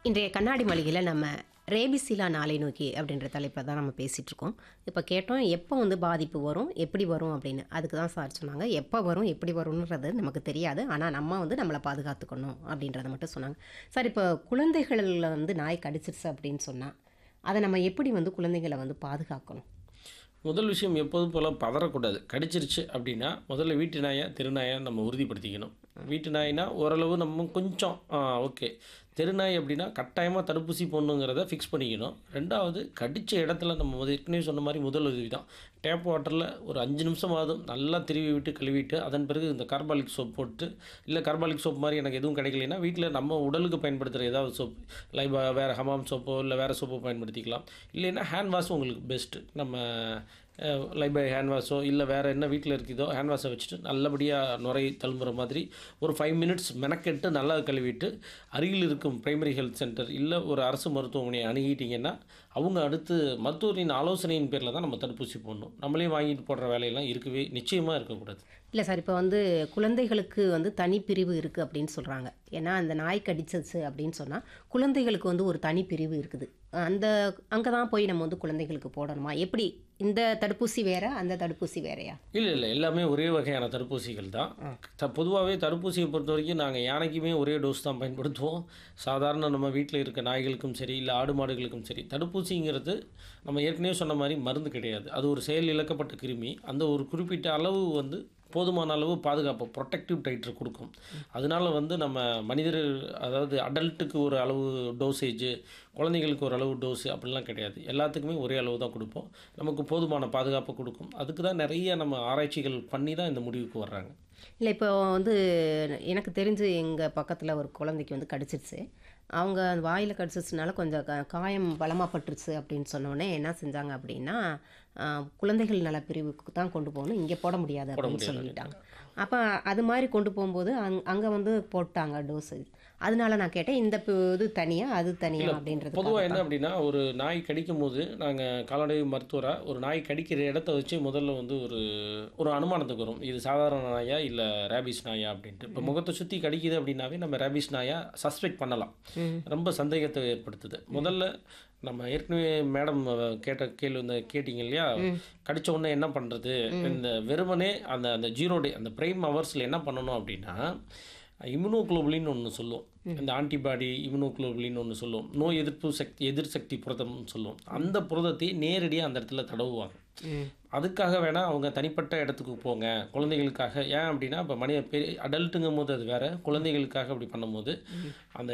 இன்றைய கண்ணாடி மளிகையில் நம்ம ரேபிசிலா நாளை நோக்கி அப்படின்ற தலைப்பில் தான் நம்ம பேசிகிட்டு இருக்கோம் இப்போ கேட்டோம் எப்போ வந்து பாதிப்பு வரும் எப்படி வரும் அப்படின்னு அதுக்கு தான் சார் சொன்னாங்க எப்போ வரும் எப்படி வரும்ன்றது நமக்கு தெரியாது ஆனால் நம்ம வந்து நம்மளை பாதுகாத்துக்கணும் அப்படின்றத மட்டும் சொன்னாங்க சார் இப்போ குழந்தைகளில் வந்து நாய் கடிச்சிருச்சு அப்படின்னு சொன்னால் அதை நம்ம எப்படி வந்து குழந்தைகளை வந்து பாதுகாக்கணும் முதல் விஷயம் எப்போதும் போல் பதறக்கூடாது கடிச்சிருச்சு அப்படின்னா முதல்ல வீட்டு நாயை தெருநாயை நம்ம உறுதிப்படுத்திக்கணும் வீட்டு நாய்னா ஓரளவு நம்ம கொஞ்சம் ஓகே தெருநாய் அப்படின்னா கட்டாயமாக தடுப்பூசி போடணுங்கிறத ஃபிக்ஸ் பண்ணிக்கணும் ரெண்டாவது கடித்த இடத்துல நம்ம வந்து ஏற்கனவே சொன்ன மாதிரி முதல் உதவி தான் டேப் வாட்டரில் ஒரு அஞ்சு நிமிஷமாவது நல்லா திருவி விட்டு கழுவிட்டு அதன் பிறகு இந்த கார்பாலிக் சோப் போட்டு இல்லை கார்பாலிக் சோப் மாதிரி எனக்கு எதுவும் கிடைக்கலைன்னா வீட்டில் நம்ம உடலுக்கு பயன்படுத்துகிற ஏதாவது சோப் லைக் வேறு ஹமாம் சோப்போ இல்லை வேறு சோப்போ பயன்படுத்திக்கலாம் இல்லைன்னா ஹேண்ட் வாஷ் உங்களுக்கு பெஸ்ட்டு நம்ம லைபை ஹேண்ட் வாஷோ இல்லை வேறு என்ன வீட்டில் இருக்குதோ ஹேண்ட் வாஷை வச்சுட்டு நல்லபடியாக நுரை தழும்புற மாதிரி ஒரு ஃபைவ் மினிட்ஸ் மெனக்கெட்டு நல்லா கழுவிட்டு அருகில் இருக்கும் பிரைமரி ஹெல்த் சென்டர் இல்லை ஒரு அரசு மருத்துவமனையை அணுகிட்டிங்கன்னா அவங்க அடுத்து மருத்துவரின் ஆலோசனையின் பேரில் தான் நம்ம தடுப்பூசி போடணும் நம்மளே வாங்கிட்டு போடுற வேலையெல்லாம் இருக்கவே நிச்சயமாக இருக்கக்கூடாது இல்லை சார் இப்போ வந்து குழந்தைகளுக்கு வந்து தனிப்பிரிவு இருக்குது அப்படின்னு சொல்கிறாங்க ஏன்னா அந்த நாய் கடிச்சிச்சு அப்படின்னு சொன்னால் குழந்தைகளுக்கு வந்து ஒரு தனிப்பிரிவு இருக்குது அந்த அங்கே தான் போய் நம்ம வந்து குழந்தைகளுக்கு போடணுமா எப்படி இந்த தடுப்பூசி வேற அந்த தடுப்பூசி வேறையா இல்லை இல்லை எல்லாமே ஒரே வகையான தடுப்பூசிகள் தான் த பொதுவாகவே தடுப்பூசியை பொறுத்த வரைக்கும் நாங்கள் யானைக்குமே ஒரே டோஸ் தான் பயன்படுத்துவோம் சாதாரண நம்ம வீட்டில் இருக்க நாய்களுக்கும் சரி இல்லை ஆடு மாடுகளுக்கும் சரி தடுப்பூசிங்கிறது நம்ம ஏற்கனவே சொன்ன மாதிரி மருந்து கிடையாது அது ஒரு செயல் இழக்கப்பட்ட கிருமி அந்த ஒரு குறிப்பிட்ட அளவு வந்து போதுமான அளவு பாதுகாப்பு ப்ரொடெக்டிவ் டைட்டர் கொடுக்கும் அதனால வந்து நம்ம மனிதர் அதாவது அடல்ட்டுக்கு ஒரு அளவு டோசேஜ் குழந்தைங்களுக்கு ஒரு அளவு டோஸு அப்படிலாம் கிடையாது எல்லாத்துக்குமே ஒரே அளவு தான் கொடுப்போம் நமக்கு போதுமான பாதுகாப்பு கொடுக்கும் அதுக்கு தான் நிறைய நம்ம ஆராய்ச்சிகள் பண்ணி தான் இந்த முடிவுக்கு வர்றாங்க இல்லை இப்போ வந்து எனக்கு தெரிஞ்சு எங்கள் பக்கத்தில் ஒரு குழந்தைக்கு வந்து கடிச்சிருச்சு அவங்க அந்த வாயில் கடிச்சிச்சுனால கொஞ்சம் க- காயம் பலமாக பட்டுருச்சு அப்படின்னு சொன்னோடனே என்ன செஞ்சாங்க அப்படின்னா ஆ, குழந்தைகள் நல பிரிவுக்கு தான் கொண்டு போகணும் இங்கே போட முடியாது அப்படின்னு சொல்லிட்டாங்க அப்போ அது மாதிரி கொண்டு போகும்போது அங் அங்கே வந்து போட்டாங்க டோஸு அதனால நான் கேட்டேன் இந்த பு- இது தனியாக அது தனியாக அப்படின்றது பொதுவாக என்ன அப்படின்னா ஒரு நாய் கடிக்கும் போது நாங்கள் கால்நடை மருத்துவராக ஒரு நாய் கடிக்கிற இடத்த வச்சு முதல்ல வந்து ஒரு ஒரு அனுமானத்துக்கு வரும் இது சாதாரண நாயா இல்லை ரேபிஸ் நாயா அப்படின்ட்டு இப்போ முகத்தை சுற்றி கடிக்குது அப்படின்னாவே நம்ம ரேபிஸ் நாயா சஸ்பெக்ட் பண்ணலாம் ரொம்ப சந்தேகத்தை ஏற்படுத்துது முதல்ல நம்ம ஏற்கனவே மேடம் கேட்ட கேள்வி இந்த கேட்டிங்க இல்லையா கடிச்ச உடனே என்ன பண்ணுறது இந்த வெறுமனே அந்த அந்த ஜீரோ டே அந்த பிரைம் ஹவர்ஸில் என்ன பண்ணணும் அப்படின்னா இம்யூனோகுளோபுலின்னு ஒன்று சொல்லுவோம் இந்த ஆன்டிபாடி இம்யூனோகுளோபுலின்னு ஒன்று சொல்லுவோம் நோய் எதிர்ப்பு சக்தி எதிர் சக்தி புரதம்னு சொல்லுவோம் அந்த புரதத்தை நேரடியாக அந்த இடத்துல தடவுவாங்க அதுக்காக வேணால் அவங்க தனிப்பட்ட இடத்துக்கு போங்க குழந்தைகளுக்காக ஏன் அப்படின்னா இப்போ மனித பெரிய அடல்ட்டுங்கும் போது அது வேற குழந்தைகளுக்காக அப்படி பண்ணும்போது அந்த